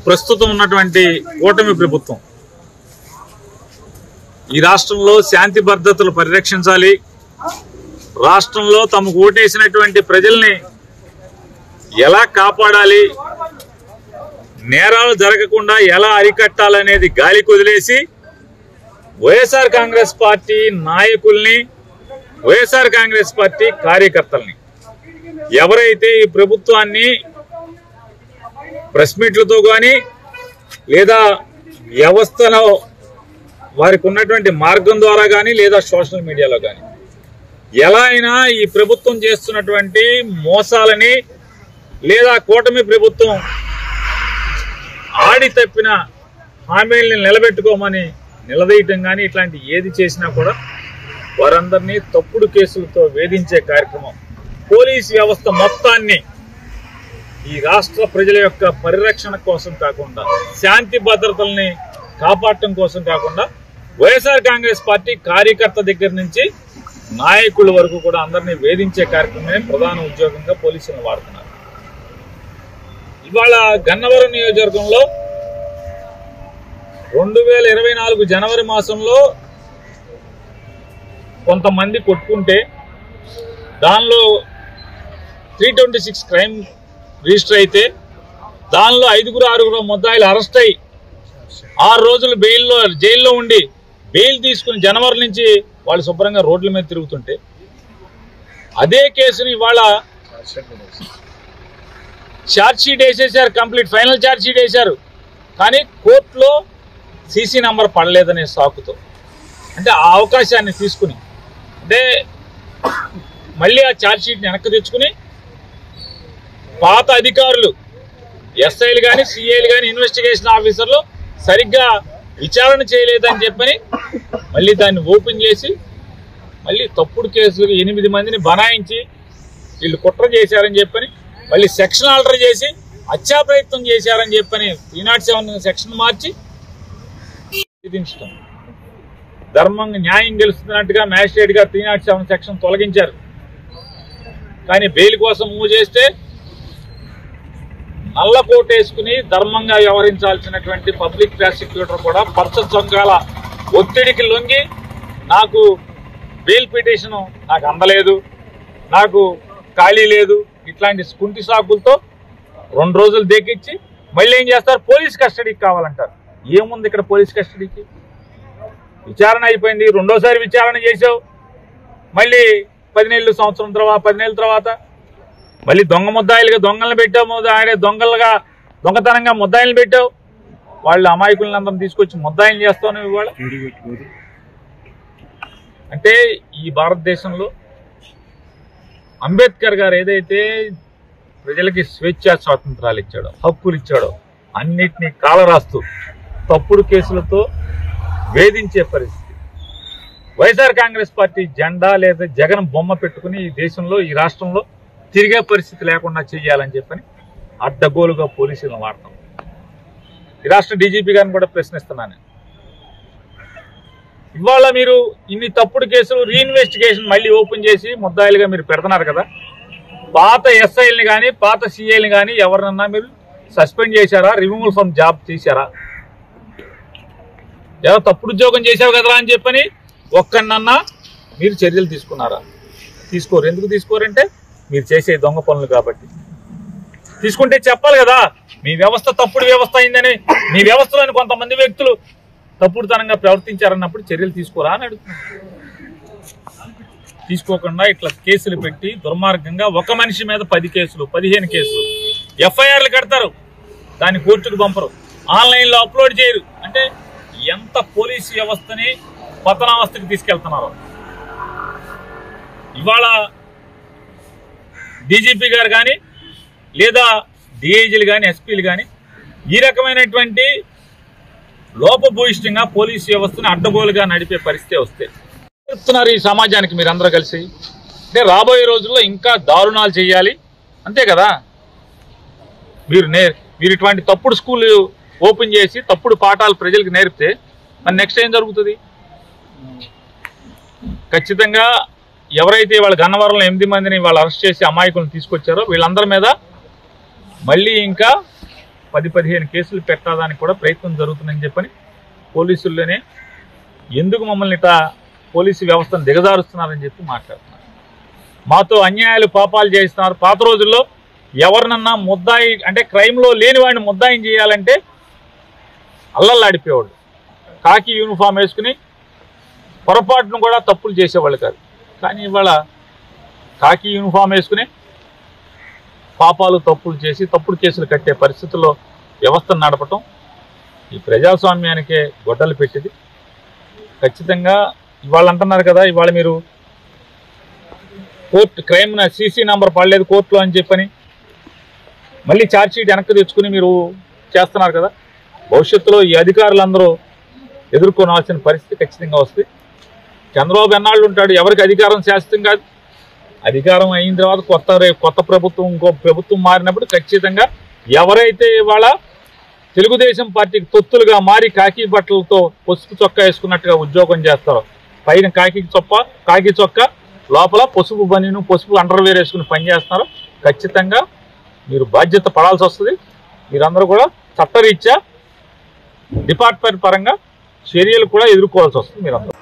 ప్రస్తుతం ఉన్నటువంటి కూటమి ప్రభుత్వం ఈ రాష్ట్రంలో శాంతి భద్రతలు పరిరక్షించాలి రాష్ట్రంలో తమకు ఓటేసినటువంటి ప్రజల్ని ఎలా కాపాడాలి నేరాలు జరగకుండా ఎలా అరికట్టాలనేది గాలికి వదిలేసి వైఎస్ఆర్ కాంగ్రెస్ పార్టీ నాయకుల్ని వైఎస్ఆర్ కాంగ్రెస్ పార్టీ కార్యకర్తల్ని ఎవరైతే ఈ ప్రభుత్వాన్ని ప్రెస్ మీట్లతో కానీ లేదా వ్యవస్థలో వారికి ఉన్నటువంటి మార్గం ద్వారా కానీ లేదా సోషల్ మీడియాలో కానీ ఎలా అయినా ఈ ప్రభుత్వం చేస్తున్నటువంటి మోసాలని లేదా కూటమి ప్రభుత్వం ఆడి తప్పిన హామీల్ని నిలబెట్టుకోమని నిలదీయటం కానీ ఇట్లాంటి ఏది చేసినా కూడా వారందరినీ తప్పుడు కేసులతో వేధించే కార్యక్రమం పోలీస్ వ్యవస్థ మొత్తాన్ని ఈ రాష్ట్ర ప్రజల యొక్క పరిరక్షణ కోసం కాకుండా శాంతి భద్రతల్ని కాపాడటం కోసం కాకుండా వైఎస్ఆర్ కాంగ్రెస్ పార్టీ కార్యకర్త దగ్గర నుంచి నాయకుల వరకు కూడా అందరినీ వేధించే కార్యక్రమమే ప్రధాన ఉద్యోగంగా పోలీసులను వాడుతున్నారు ఇవాళ గన్నవరం నియోజకవర్గంలో రెండు వేల ఇరవై నాలుగు జనవరి మాసంలో కొంతమంది కొట్టుకుంటే దానిలో three twenty six crime register అయితే దానిలో ఐదుగురు ఆరుగురు ముద్దాయిలు అరెస్ట్ అయ్యి ఆరు రోజులు బెయిల్లో జైల్లో ఉండి బెయిల్ తీసుకుని జనవరి నుంచి వాళ్ళు శుభ్రంగా రోడ్ల మీద తిరుగుతుంటే అదే కేసుని ఇవాళ ఛార్జ్ షీట్ వేసేసారు కంప్లీట్ ఫైనల్ ఛార్జ్ షీట్ వేశారు కానీ కోర్టులో సీసీ నంబర్ పడలేదనే సాకుతో అంటే ఆ అవకాశాన్ని తీసుకుని అంటే మళ్ళీ ఆ ఛార్జ్ షీట్ని వెనక్కి తెచ్చుకుని పాత అధికారులు ఎస్ఐలు కానీ సిఐలు కానీ ఇన్వెస్టిగేషన్ ఆఫీసర్లు సరిగ్గా విచారణ చేయలేదని చెప్పని మళ్ళీ దాన్ని ఓపెన్ చేసి మళ్ళీ తప్పుడు కేసులు ఎనిమిది మందిని బనాయించి వీళ్ళు కుట్ర చేశారని చెప్పని మళ్ళీ సెక్షన్ ఆల్టర్ చేసి హత్యా ప్రయత్నం చేశారని చెప్పని త్రీ నాట్ సెవెన్ సెక్షన్ మార్చి విధించడం ధర్మం న్యాయం గెలుస్తున్నట్టుగా మ్యాజిస్ట్రేట్ గా త్రీ నాట్ సెవెన్ సెక్షన్ తొలగించారు కానీ బెయిల్ కోసం మూవ్ చేస్తే నల్ల కోట్ వేసుకుని ధర్మంగా వ్యవహరించాల్సినటువంటి పబ్లిక్ ప్రాసిక్యూటర్ కూడా పచ్చ చొంగాల ఒత్తిడికి లొంగి నాకు బెయిల్ పిటిషన్ నాకు అందలేదు నాకు ఖాళీ లేదు ఇట్లాంటి కుంటి సాకులతో రెండు రోజులు దేకిచ్చి మళ్ళీ ఏం చేస్తారు పోలీస్ కస్టడీకి కావాలంటారు ఏముంది ఇక్కడ పోలీస్ కస్టడీకి విచారణ అయిపోయింది రెండోసారి విచారణ చేసావు మళ్ళీ పది నెలలు సంవత్సరం తర్వాత పది నెలల తర్వాత మళ్ళీ దొంగ ముద్దాయిలుగా దొంగలను పెట్టావు ముద్దాయి దొంగలుగా దొంగతనంగా ముద్దాయిలు పెట్టావు వాళ్ళు అమాయకులందరం తీసుకొచ్చి ముద్దాయిలు చేస్తావు ఇవాళ అంటే ఈ భారతదేశంలో అంబేద్కర్ గారు ఏదైతే ప్రజలకి స్వేచ్ఛా స్వాతంత్రాలు ఇచ్చాడో హక్కులు ఇచ్చాడో అన్నిటినీ కాలరాస్తూ తప్పుడు కేసులతో వేధించే పరిస్థితి వైఎస్ఆర్ కాంగ్రెస్ పార్టీ జెండా లేదా జగన్ బొమ్మ పెట్టుకుని ఈ దేశంలో ఈ రాష్ట్రంలో తిరిగే పరిస్థితి లేకుండా చేయాలని చెప్పని అడ్డగోలుగా పోలీసులను వాడతాం ఈ రాష్ట్ర డీజీపీ గారిని కూడా ప్రశ్నిస్తున్నాను నేను. ఇవాళ మీరు ఇన్ని తప్పుడు కేసులు రీఇన్వెస్టిగేషన్ మళ్ళీ ఓపెన్ చేసి ముద్దాయిలుగా మీరు పెడుతున్నారు కదా పాత ఎస్ఐల్ని కానీ పాత సిఐల్ని కానీ ఎవరినన్నా మీరు సస్పెండ్ చేశారా రిమూవల్ ఫ్రమ్ జాబ్ తీశారా ఏదో తప్పుడు ఉద్యోగం చేశావు కదరా అని చెప్పని ఒక్కనన్నా మీరు చర్యలు తీసుకున్నారా తీసుకోరు ఎందుకు తీసుకోరంటే మీరు చేసే దొంగ పనులు కాబట్టి తీసుకుంటే చెప్పాలి కదా మీ వ్యవస్థ తప్పుడు వ్యవస్థ అయిందని మీ వ్యవస్థలోని కొంతమంది వ్యక్తులు తప్పుడుతనంగా ప్రవర్తించారన్నప్పుడు చర్యలు తీసుకోరా అని అడుగుతున్నాను తీసుకోకుండా ఇట్లా కేసులు పెట్టి దుర్మార్గంగా ఒక మనిషి మీద పది కేసులు పదిహేను కేసులు ఎఫ్ఐఆర్లు కడతారు దాన్ని కోర్టుకు పంపరు ఆన్లైన్లో అప్లోడ్ చేయరు అంటే ఎంత పోలీసు వ్యవస్థని పతనావస్థకి తీసుకెళ్తున్నారు ఇవాళ డీజీపీ గారు కానీ లేదా డిఐజీలు కానీ ఎస్పీలు కానీ ఈ రకమైనటువంటి లోపభూయిష్టంగా పోలీసు వ్యవస్థను అడ్డగోలుగా నడిపే పరిస్థితి వస్తే చెప్తున్నారు ఈ సమాజానికి మీరందరూ కలిసి అంటే రాబోయే రోజుల్లో ఇంకా దారుణాలు చేయాలి అంతే కదా మీరు నే మీరు ఇటువంటి తప్పుడు స్కూల్ ఓపెన్ చేసి తప్పుడు పాఠాలు ప్రజలకు నేర్పితే మరి నెక్స్ట్ ఏం జరుగుతుంది ఖచ్చితంగా ఎవరైతే వాళ్ళ గన్నవరంలో ఎనిమిది మందిని వాళ్ళు అరెస్ట్ చేసి అమాయకులను తీసుకొచ్చారో వీళ్ళందరి మీద మళ్ళీ ఇంకా పది పదిహేను కేసులు పెట్టడానికి కూడా ప్రయత్నం జరుగుతుందని చెప్పని పోలీసుల్లోనే ఎందుకు మమ్మల్ని ఇట్లా పోలీసు వ్యవస్థను దిగజారుస్తున్నారని చెప్పి మాట్లాడుతున్నారు మాతో అన్యాయాలు పాపాలు చేస్తున్నారు పాత రోజుల్లో ఎవరినన్నా ముద్దాయి అంటే క్రైమ్లో లేని వాడిని ముద్దాయిని చేయాలంటే అల్లల్లాడిపోయేవాడు కాకి యూనిఫామ్ వేసుకుని పొరపాటును కూడా తప్పులు చేసేవాళ్ళు కాదు కానీ ఇవాళ కాకి యూనిఫామ్ వేసుకుని పాపాలు తప్పులు చేసి తప్పుడు కేసులు కట్టే పరిస్థితుల్లో వ్యవస్థను నడపటం ఈ ప్రజాస్వామ్యానికే గొడ్డలు పెట్టింది ఖచ్చితంగా ఇవాళ అంటున్నారు కదా ఇవాళ మీరు కోర్టు క్రైమ్ సీసీ నంబర్ పడలేదు కోర్టులో అని చెప్పని మళ్ళీ ఛార్జ్ షీట్ వెనక్కి తెచ్చుకుని మీరు చేస్తున్నారు కదా భవిష్యత్తులో ఈ అధికారులందరూ ఎదుర్కోవాల్సిన పరిస్థితి ఖచ్చితంగా వస్తుంది చంద్రబాబు ఎన్నాళ్ళు ఉంటాడు ఎవరికి అధికారం శాశ్వతం కాదు అధికారం అయిన తర్వాత కొత్త రే- కొత్త ప్రభుత్వం ఇంకో ప్రభుత్వం మారినప్పుడు ఖచ్చితంగా ఎవరైతే ఇవాళ తెలుగుదేశం పార్టీకి తొత్తులుగా మారి కాకి బట్టలతో పసుపు చొక్కా వేసుకున్నట్టుగా ఉద్యోగం చేస్తారో పైన కాకి చొక్క కాకి చొక్కా లోపల పసుపు బనీను పసుపు అండర్వేర్ వేసుకుని పనిచేస్తున్నారు ఖచ్చితంగా మీరు బాధ్యత పడాల్సి వస్తుంది మీరందరూ కూడా చట్టరీత్యా డిపార్ట్మెంట్ పరంగా చర్యలు కూడా ఎదుర్కోవాల్సి వస్తుంది మీరందరూ